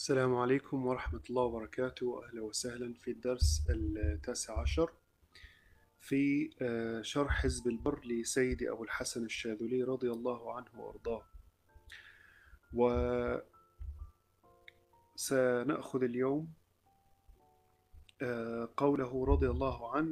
السلام عليكم ورحمة الله وبركاته أهلا وسهلا في الدرس التاسع عشر في آه، شرح حزب البر لسيدي أبو الحسن الشاذلي رضي الله عنه وأرضاه وسنأخذ اليوم آه، قوله رضي الله عنه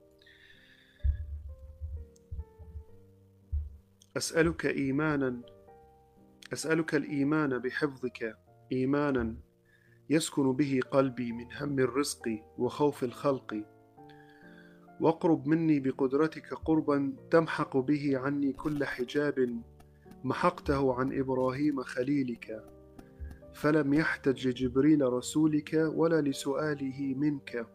أسألك إيمانا أسألك الإيمان بحفظك إيمانا يسكن به قلبي من هم الرزق وخوف الخلق واقرب مني بقدرتك قربا تمحق به عني كل حجاب محقته عن إبراهيم خليلك فلم يحتج جبريل رسولك ولا لسؤاله منك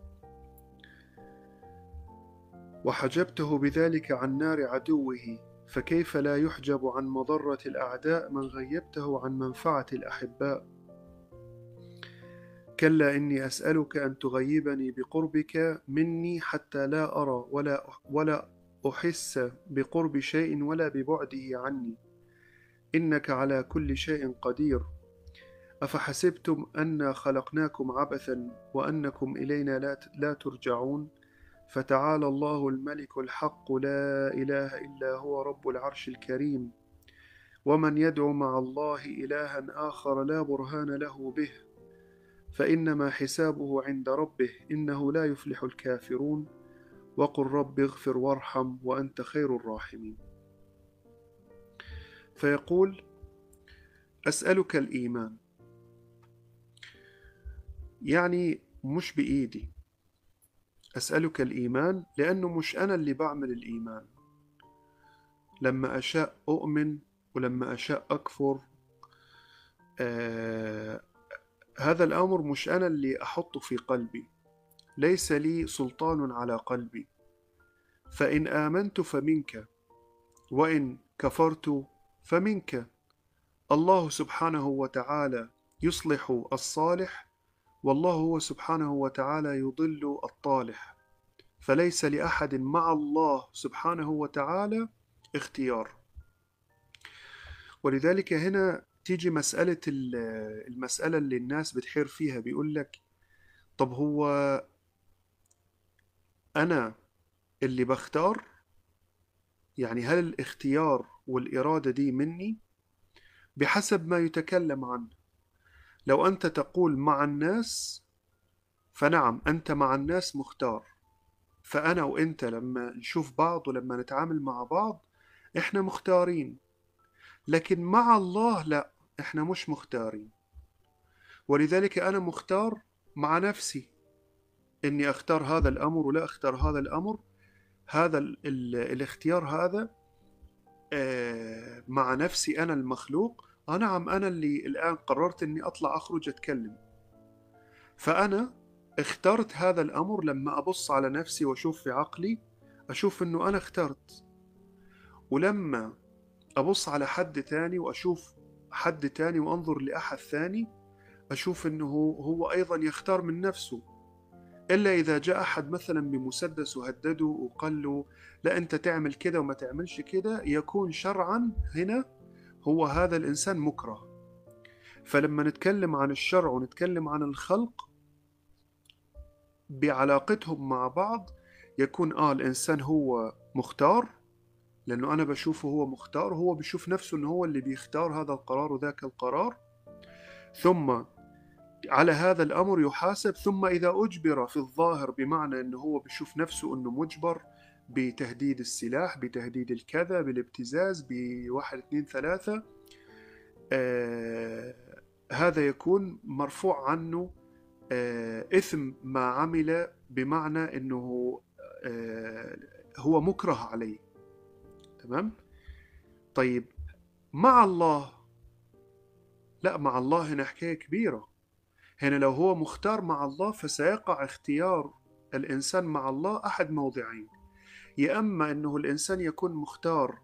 وحجبته بذلك عن نار عدوه فكيف لا يحجب عن مضرة الأعداء من غيبته عن منفعة الأحباء كلا إني أسألك أن تغيبني بقربك مني حتى لا أرى ولا ولا أحس بقرب شيء ولا ببعده عني إنك على كل شيء قدير أفحسبتم أنا خلقناكم عبثا وأنكم إلينا لا لا ترجعون فتعالى الله الملك الحق لا إله إلا هو رب العرش الكريم ومن يدعو مع الله إلها آخر لا برهان له به فإنما حسابه عند ربه إنه لا يفلح الكافرون وقل رب اغفر وارحم وأنت خير الراحمين فيقول أسألك الإيمان يعني مش بإيدي أسألك الإيمان لأنه مش أنا اللي بعمل الإيمان لما أشاء أؤمن ولما أشاء أكفر آه هذا الأمر مش أنا اللي أحطه في قلبي ليس لي سلطان على قلبي فإن آمنت فمنك وإن كفرت فمنك الله سبحانه وتعالى يصلح الصالح والله هو سبحانه وتعالى يضل الطالح فليس لأحد مع الله سبحانه وتعالى اختيار ولذلك هنا تيجي مسألة المسألة اللي الناس بتحير فيها بيقول لك طب هو أنا اللي بختار يعني هل الاختيار والإرادة دي مني بحسب ما يتكلم عنه لو أنت تقول مع الناس فنعم أنت مع الناس مختار فأنا وأنت لما نشوف بعض ولما نتعامل مع بعض إحنا مختارين لكن مع الله لا احنا مش مختارين ولذلك انا مختار مع نفسي اني اختار هذا الامر ولا اختار هذا الامر هذا ال ال الاختيار هذا آه مع نفسي انا المخلوق آه نعم انا اللي الان قررت اني اطلع اخرج اتكلم فانا اخترت هذا الامر لما ابص على نفسي واشوف في عقلي اشوف انه انا اخترت ولما أبص على حد تاني وأشوف حد تاني وأنظر لأحد ثاني أشوف أنه هو أيضا يختار من نفسه إلا إذا جاء أحد مثلا بمسدس وهدده وقال له لا أنت تعمل كده وما تعملش كده يكون شرعا هنا هو هذا الإنسان مكره فلما نتكلم عن الشرع ونتكلم عن الخلق بعلاقتهم مع بعض يكون آه الإنسان هو مختار لأنه أنا بشوفه هو مختار وهو بيشوف نفسه أنه هو اللي بيختار هذا القرار وذاك القرار ثم على هذا الأمر يحاسب ثم إذا أجبر في الظاهر بمعنى أنه هو بيشوف نفسه أنه مجبر بتهديد السلاح بتهديد الكذا بالابتزاز بواحد اثنين ثلاثة آه هذا يكون مرفوع عنه آه إثم ما عمل بمعنى أنه آه هو مكره عليه تمام طيب مع الله لا مع الله هنا حكاية كبيرة هنا لو هو مختار مع الله فسيقع اختيار الإنسان مع الله أحد موضعين يا أما أنه الإنسان يكون مختار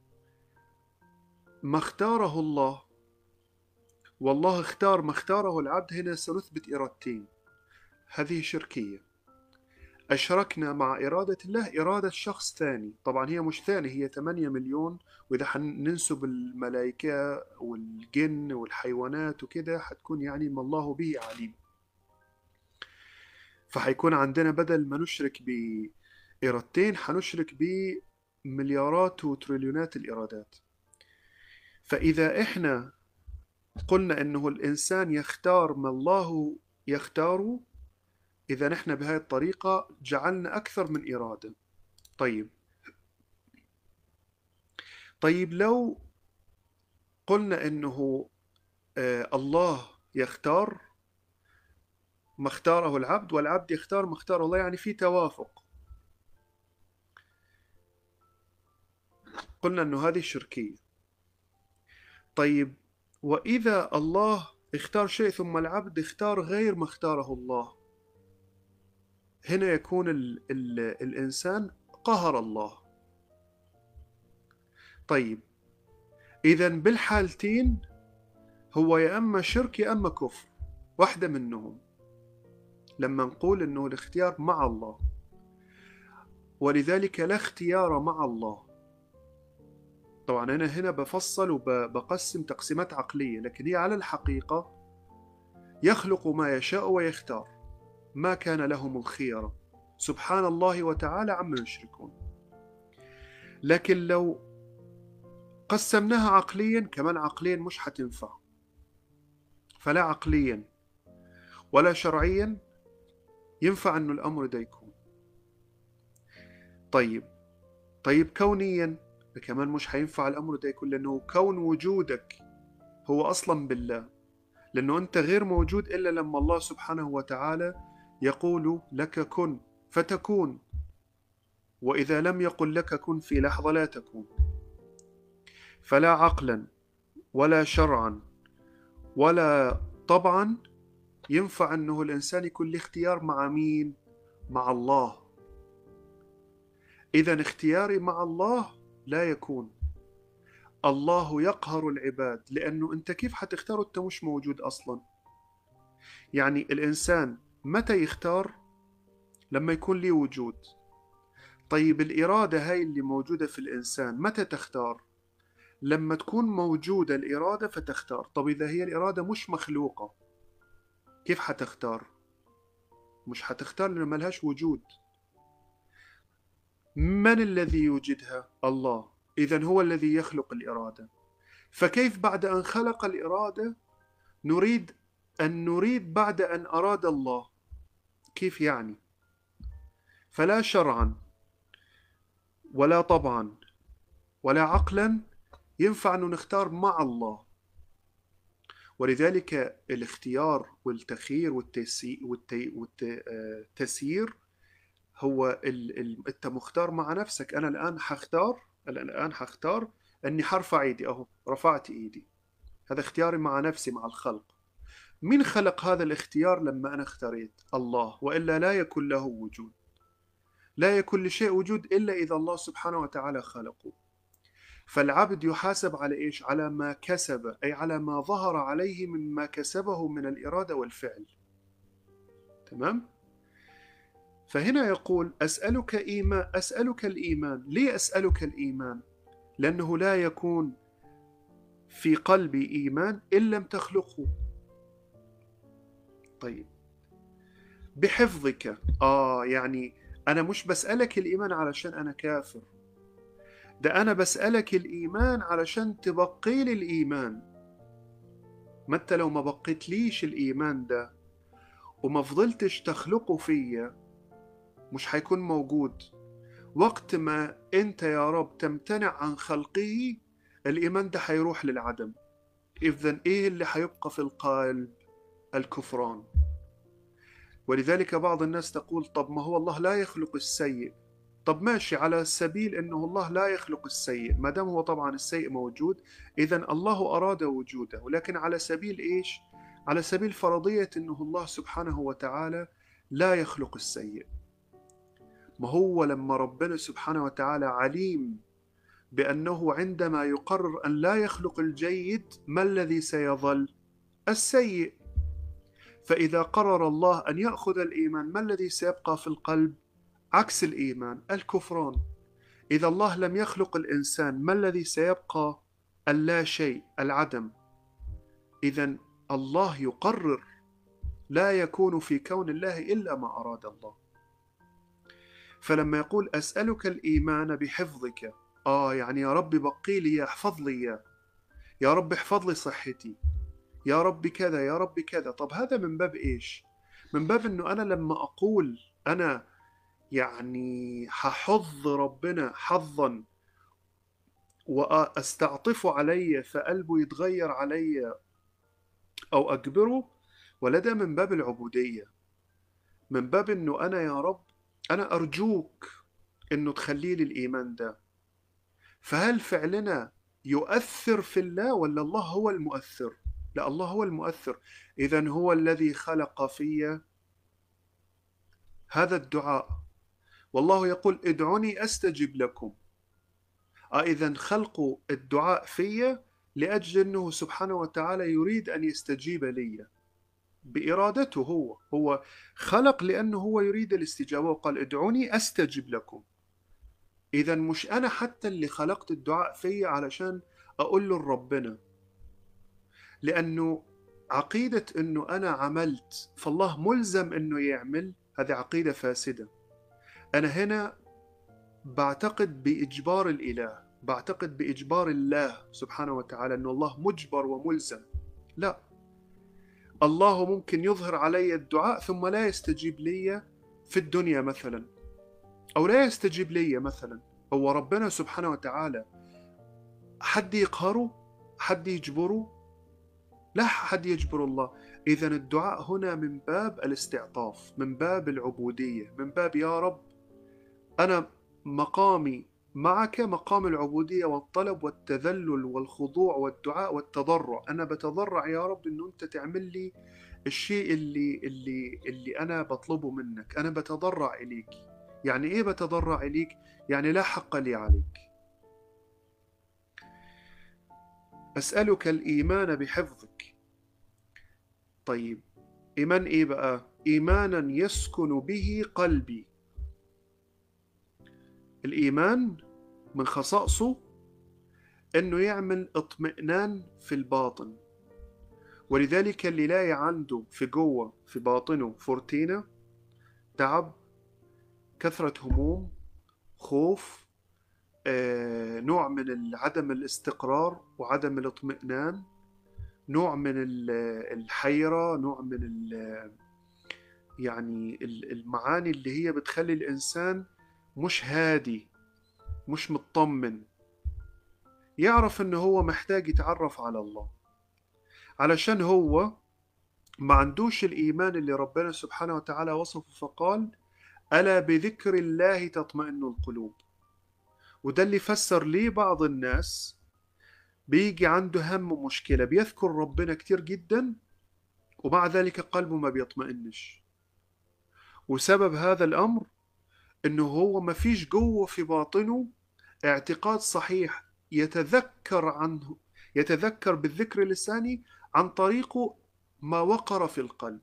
ما اختاره الله والله اختار ما اختاره العبد هنا سنثبت إرادتين هذه شركية أشركنا مع إرادة الله إرادة شخص ثاني طبعا هي مش ثاني هي 8 مليون وإذا حننسب الملائكة والجن والحيوانات وكده حتكون يعني ما الله به عليم فحيكون عندنا بدل ما نشرك بإرادتين حنشرك بمليارات وتريليونات الإرادات فإذا إحنا قلنا إنه الإنسان يختار ما الله يختاره إذا نحن بهاي الطريقة جعلنا أكثر من إرادة طيب طيب لو قلنا إنه آه الله يختار ما اختاره العبد والعبد يختار ما اختار الله يعني في توافق قلنا انه هذه شركية طيب وإذا الله اختار شيء ثم العبد اختار غير ما اختاره الله هنا يكون ال ال الإنسان قهر الله طيب إذا بالحالتين هو يا أما شرك يا أما كفر واحدة منهم لما نقول أنه الاختيار مع الله ولذلك لا اختيار مع الله طبعا أنا هنا بفصل وبقسم تقسيمات عقلية لكن هي على الحقيقة يخلق ما يشاء ويختار ما كان لهم الخيرة سبحان الله وتعالى عما يشركون لكن لو قسمناها عقليا كمان عقليا مش حتنفع فلا عقليا ولا شرعيا ينفع انه الامر ده يكون طيب طيب كونيا كمان مش حينفع الامر ده يكون لانه كون وجودك هو اصلا بالله لانه انت غير موجود الا لما الله سبحانه وتعالى يقول لك كن فتكون واذا لم يقل لك كن في لحظه لا تكون فلا عقلا ولا شرعا ولا طبعا ينفع انه الانسان يكون له اختيار مع مين مع الله اذا اختياري مع الله لا يكون الله يقهر العباد لانه انت كيف حتختار انت مش موجود اصلا يعني الانسان متى يختار لما يكون لي وجود طيب الإرادة هاي اللي موجودة في الإنسان متى تختار لما تكون موجودة الإرادة فتختار طب إذا هي الإرادة مش مخلوقة كيف حتختار مش حتختار لأنه ملهاش وجود من الذي يوجدها الله إذا هو الذي يخلق الإرادة فكيف بعد أن خلق الإرادة نريد أن نريد بعد أن أراد الله كيف يعني فلا شرعا ولا طبعا ولا عقلا ينفع أن نختار مع الله ولذلك الاختيار والتخيير والتسيير هو ال... ال... انت مختار مع نفسك انا الان حختار انا الان حختار اني حرفع ايدي اهو رفعت ايدي هذا اختياري مع نفسي مع الخلق من خلق هذا الاختيار لما أنا اختاريت الله وإلا لا يكون له وجود لا يكون لشيء وجود إلا إذا الله سبحانه وتعالى خلقه فالعبد يحاسب على إيش؟ على ما كسب أي على ما ظهر عليه مما كسبه من الإرادة والفعل تمام؟ فهنا يقول أسألك إيمان أسألك الإيمان ليه أسألك الإيمان؟ لأنه لا يكون في قلبي إيمان إن لم تخلقه طيب بحفظك آه يعني أنا مش بسألك الإيمان علشان أنا كافر ده أنا بسألك الإيمان علشان تبقي لي الإيمان ما أنت لو ما بقيت ليش الإيمان ده وما فضلتش تخلقه فيا مش حيكون موجود وقت ما أنت يا رب تمتنع عن خلقه الإيمان ده حيروح للعدم إذن إيه اللي حيبقى في القلب الكفران ولذلك بعض الناس تقول طب ما هو الله لا يخلق السيء طب ماشي على سبيل انه الله لا يخلق السيء ما دام هو طبعا السيء موجود اذا الله اراد وجوده ولكن على سبيل ايش على سبيل فرضيه انه الله سبحانه وتعالى لا يخلق السيء ما هو لما ربنا سبحانه وتعالى عليم بانه عندما يقرر ان لا يخلق الجيد ما الذي سيظل السيء فإذا قرر الله أن يأخذ الإيمان ما الذي سيبقى في القلب؟ عكس الإيمان الكفران إذا الله لم يخلق الإنسان ما الذي سيبقى اللا شيء العدم إذا الله يقرر لا يكون في كون الله إلا ما أراد الله فلما يقول أسألك الإيمان بحفظك آه يعني يا رب بقي لي احفظ لي إياه يا رب احفظ لي صحتي يا رب كذا يا رب كذا طب هذا من باب إيش من باب أنه أنا لما أقول أنا يعني ححظ ربنا حظا واستعطف علي فقلبه يتغير علي او اجبره ولا ده من باب العبوديه من باب انه انا يا رب انا ارجوك انه تخلي لي الايمان ده فهل فعلنا يؤثر في الله ولا الله هو المؤثر لا الله هو المؤثر اذا هو الذي خلق في هذا الدعاء والله يقول ادعوني استجب لكم آه اذا خلق الدعاء في لاجل انه سبحانه وتعالى يريد ان يستجيب لي بارادته هو هو خلق لانه هو يريد الاستجابه وقال ادعوني استجب لكم اذا مش انا حتى اللي خلقت الدعاء في علشان اقول له ربنا لانه عقيده انه انا عملت فالله ملزم انه يعمل هذه عقيده فاسده انا هنا بعتقد باجبار الاله بعتقد باجبار الله سبحانه وتعالى انه الله مجبر وملزم لا الله ممكن يظهر علي الدعاء ثم لا يستجيب لي في الدنيا مثلا او لا يستجيب لي مثلا هو ربنا سبحانه وتعالى حد يقهره حد يجبره لا حد يجبر الله اذا الدعاء هنا من باب الاستعطاف من باب العبوديه من باب يا رب انا مقامي معك مقام العبودية والطلب والتذلل والخضوع والدعاء والتضرع أنا بتضرع يا رب إنه أنت تعمل لي الشيء اللي اللي اللي أنا بطلبه منك أنا بتضرع إليك يعني إيه بتضرع إليك يعني لا حق لي عليك أسألك الإيمان بحفظك طيب إيمان إيه بقى إيمانا يسكن به قلبي الإيمان من خصائصه انه يعمل اطمئنان في الباطن ولذلك اللي لاقي عنده في جوه في باطنه فورتينا تعب كثرة هموم خوف آه، نوع من عدم الاستقرار وعدم الاطمئنان نوع من الحيرة نوع من يعني المعاني اللي هي بتخلي الإنسان مش هادي مش مطمن يعرف انه هو محتاج يتعرف على الله علشان هو ما عندوش الإيمان اللي ربنا سبحانه وتعالى وصفه فقال ألا بذكر الله تطمئن القلوب وده اللي فسر ليه بعض الناس بيجي عنده هم ومشكلة بيذكر ربنا كتير جدا ومع ذلك قلبه ما بيطمئنش وسبب هذا الأمر انه هو ما فيش جوه في باطنه اعتقاد صحيح يتذكر عنه يتذكر بالذكر اللساني عن طريق ما وقر في القلب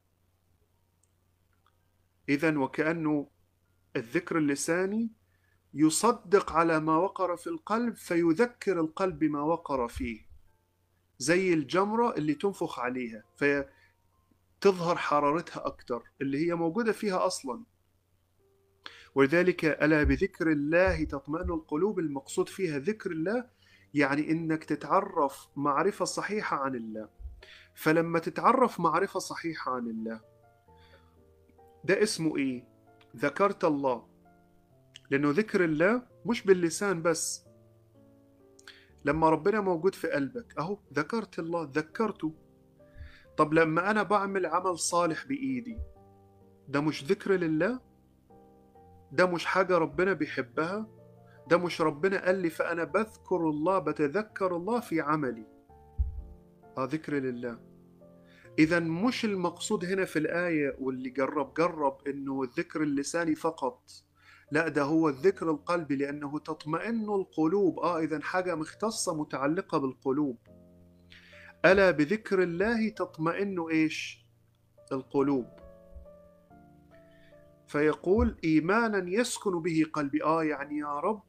اذا وكانه الذكر اللساني يصدق على ما وقر في القلب فيذكر القلب بما وقر فيه زي الجمرة اللي تنفخ عليها فتظهر حرارتها أكثر اللي هي موجودة فيها أصلا ولذلك ألا بذكر الله تطمئن القلوب المقصود فيها ذكر الله يعني إنك تتعرف معرفة صحيحة عن الله فلما تتعرف معرفة صحيحة عن الله ده اسمه إيه؟ ذكرت الله لأنه ذكر الله مش باللسان بس لما ربنا موجود في قلبك أهو ذكرت الله ذكرته طب لما أنا بعمل عمل صالح بإيدي ده مش ذكر لله ده مش حاجة ربنا بيحبها ده مش ربنا قال لي فأنا بذكر الله بتذكر الله في عملي آه ذكر لله إذا مش المقصود هنا في الآية واللي جرب جرب إنه الذكر اللساني فقط لا ده هو الذكر القلبي لأنه تطمئن القلوب آه إذا حاجة مختصة متعلقة بالقلوب ألا بذكر الله تطمئن إيش القلوب فيقول إيمانا يسكن به قلبي آه يعني يا رب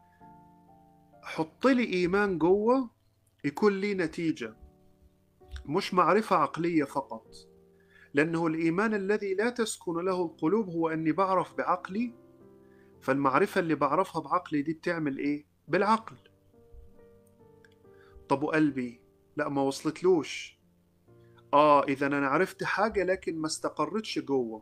حط لي إيمان جوه يكون لي نتيجة مش معرفة عقلية فقط لأنه الإيمان الذي لا تسكن له القلوب هو أني بعرف بعقلي فالمعرفة اللي بعرفها بعقلي دي بتعمل إيه؟ بالعقل طب وقلبي لا ما وصلتلوش آه إذا أنا عرفت حاجة لكن ما استقرتش جوه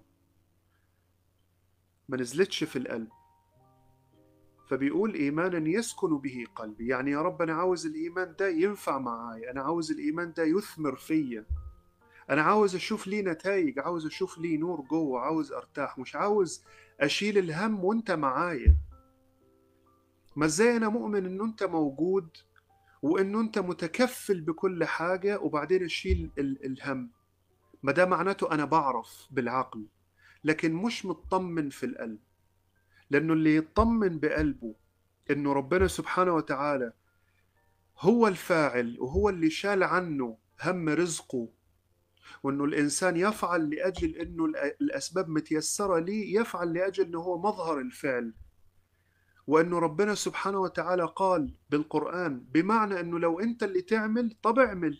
ما نزلتش في القلب فبيقول إيمانا يسكن به قلبي يعني يا رب أنا عاوز الإيمان ده ينفع معاي أنا عاوز الإيمان ده يثمر فيا أنا عاوز أشوف لي نتائج عاوز أشوف لي نور جوه عاوز أرتاح مش عاوز أشيل الهم وأنت معايا ما إزاي أنا مؤمن إنه أنت موجود وإنه أنت متكفل بكل حاجة وبعدين أشيل ال- الهم ما ده معناته أنا بعرف بالعقل لكن مش مطمن في القلب لأنه اللي يطمن بقلبه إنه ربنا سبحانه وتعالى هو الفاعل وهو اللي شال عنه هم رزقه وإنه الإنسان يفعل لأجل إنه الأ- الأسباب متيسرة ليه يفعل لأجل إنه هو مظهر الفعل وإنه ربنا سبحانه وتعالى قال بالقرآن بمعنى إنه لو أنت اللي تعمل طب اعمل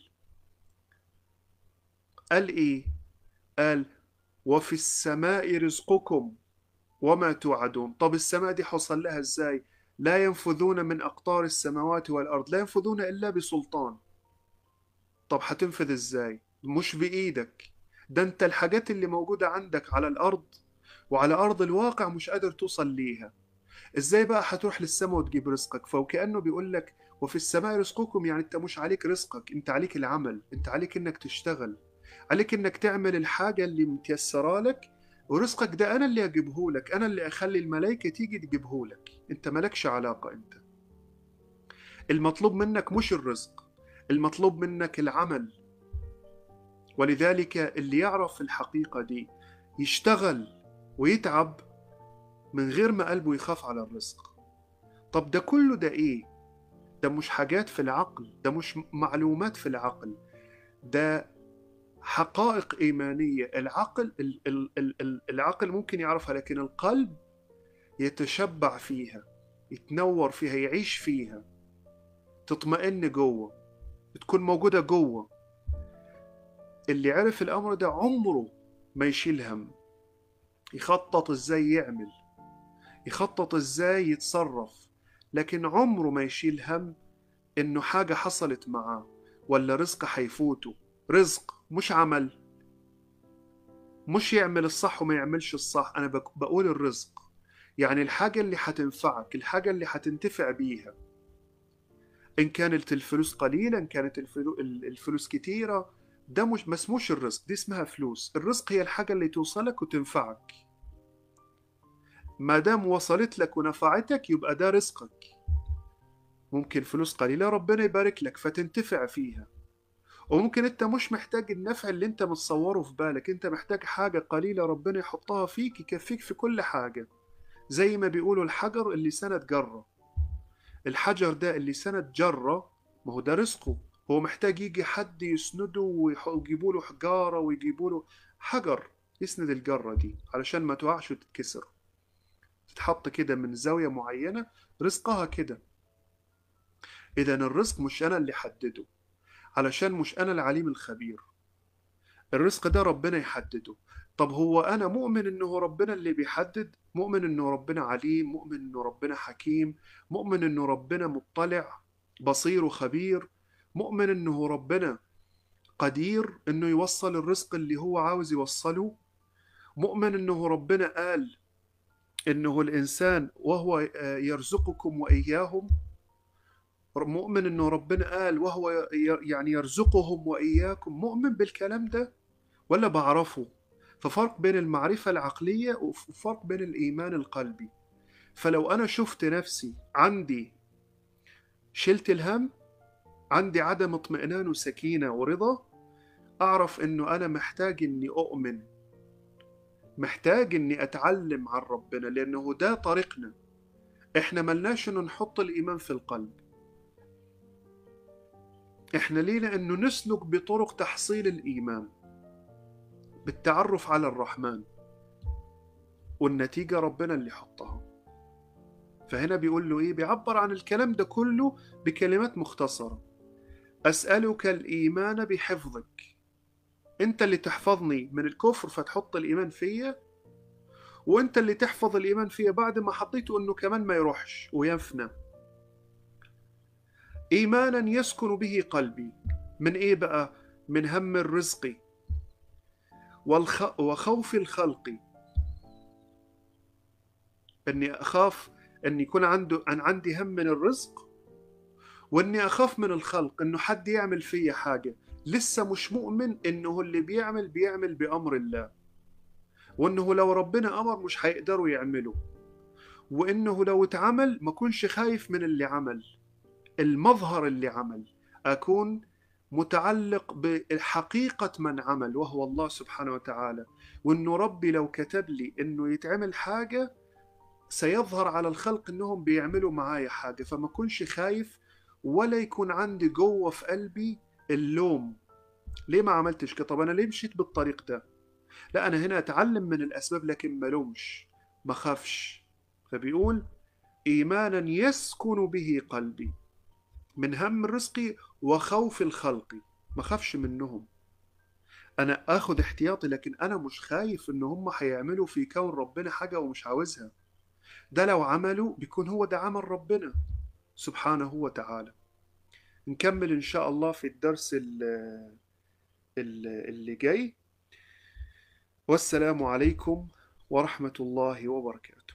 قال إيه؟ قال وفي السماء رزقكم وما توعدون طب السماء دي حصل لها ازاي لا ينفذون من أقطار السماوات والأرض لا ينفذون إلا بسلطان طب هتنفذ ازاي مش بإيدك ده انت الحاجات اللي موجودة عندك على الأرض وعلى أرض الواقع مش قادر توصل ليها ازاي بقى هتروح للسماء وتجيب رزقك فوكأنه بيقول لك وفي السماء رزقكم يعني انت مش عليك رزقك انت عليك العمل انت عليك انك تشتغل عليك انك تعمل الحاجة اللي متيسرة لك ورزقك ده انا اللي اجيبه لك انا اللي اخلي الملائكة تيجي تجيبه لك انت مالكش علاقة انت المطلوب منك مش الرزق المطلوب منك العمل ولذلك اللي يعرف الحقيقة دي يشتغل ويتعب من غير ما قلبه يخاف على الرزق طب ده كله ده ايه ده مش حاجات في العقل ده مش معلومات في العقل ده حقائق إيمانية العقل ال- ال- ال- ال- العقل ممكن يعرفها لكن القلب يتشبع فيها يتنور فيها يعيش فيها تطمئن جوه تكون موجودة جوه اللي عرف الأمر ده عمره ما يشيل هم يخطط ازاي يعمل يخطط ازاي يتصرف لكن عمره ما يشيل هم انه حاجة حصلت معاه ولا رزق حيفوته رزق مش عمل مش يعمل الصح وما يعملش الصح انا بك- بقول الرزق يعني الحاجة اللي حتنفعك الحاجة اللي حتنتفع بيها إن كانت الفلوس قليلة إن كانت الفلو- ال- الفلوس كتيرة ده مش ما اسموش الرزق دي اسمها فلوس الرزق هي الحاجة اللي توصلك وتنفعك ما دام وصلت لك ونفعتك يبقى ده رزقك ممكن فلوس قليلة ربنا يبارك لك فتنتفع فيها وممكن انت مش محتاج النفع اللي انت متصوره في بالك انت محتاج حاجة قليلة ربنا يحطها فيك يكفيك في كل حاجة زي ما بيقولوا الحجر اللي سند جرة الحجر ده اللي سند جرة ما هو ده رزقه هو محتاج يجي حد يسنده ويح- ويجيبوا له حجارة ويجيبوا له حجر يسند الجرة دي علشان ما توقعش وتتكسر تتحط كده من زاوية معينة رزقها كده إذا الرزق مش أنا اللي حدده علشان مش أنا العليم الخبير الرزق ده ربنا يحدده طب هو أنا مؤمن إنه ربنا اللي بيحدد مؤمن إنه ربنا عليم مؤمن إنه ربنا حكيم مؤمن إنه ربنا مطلع بصير وخبير مؤمن إنه ربنا قدير إنه يوصل الرزق اللي هو عاوز يوصله مؤمن إنه ربنا قال إنه الإنسان وهو آه، يرزقكم وإياهم مؤمن إنه ربنا قال وهو ي- يعني يرزقهم وإياكم مؤمن بالكلام ده ولا بعرفه ففرق بين المعرفة العقلية وفرق بين الإيمان القلبي فلو أنا شفت نفسي عندي شلت الهم عندي عدم اطمئنان وسكينة ورضا أعرف إنه أنا محتاج إني أؤمن محتاج إني أتعلم عن ربنا لأنه ده طريقنا إحنا ملناش إنه نحط الإيمان في القلب إحنا لينا إنه نسلك بطرق تحصيل الإيمان بالتعرف على الرحمن والنتيجة ربنا اللي حطها فهنا بيقول له إيه بيعبر عن الكلام ده كله بكلمات مختصرة أسألك الإيمان بحفظك أنت اللي تحفظني من الكفر فتحط الإيمان فيا وأنت اللي تحفظ الإيمان فيا بعد ما حطيته أنه كمان ما يروحش ويفنى إيمانا يسكن به قلبي من إيه بقى؟ من هم الرزق والخ... وخوف الخلق اني اخاف ان يكون عنده ان عندي هم من الرزق واني اخاف من الخلق انه حد يعمل فيا حاجه لسه مش مؤمن انه اللي بيعمل بيعمل بامر الله وانه لو ربنا امر مش هيقدروا يعملوا وانه لو اتعمل ما كنش خايف من اللي عمل المظهر اللي عمل اكون متعلق بحقيقة من عمل وهو الله سبحانه وتعالى وانه ربي لو كتب لي انه يتعمل حاجة سيظهر على الخلق انهم بيعملوا معايا حاجة فما كنش خايف ولا يكون عندي جوه في قلبي اللوم ليه ما عملتش كده طب انا ليه مشيت بالطريق ده لا انا هنا اتعلم من الاسباب لكن ما لومش ما خافش فبيقول ايمانا يسكن به قلبي من هم الرزق وخوف الخلق ما خافش منهم انا اخد احتياطي لكن انا مش خايف ان هم هيعملوا في كون ربنا حاجه ومش عاوزها ده لو عملوا بيكون هو ده عمل ربنا سبحانه وتعالى نكمل ان شاء الله في الدرس اللي جاي والسلام عليكم ورحمه الله وبركاته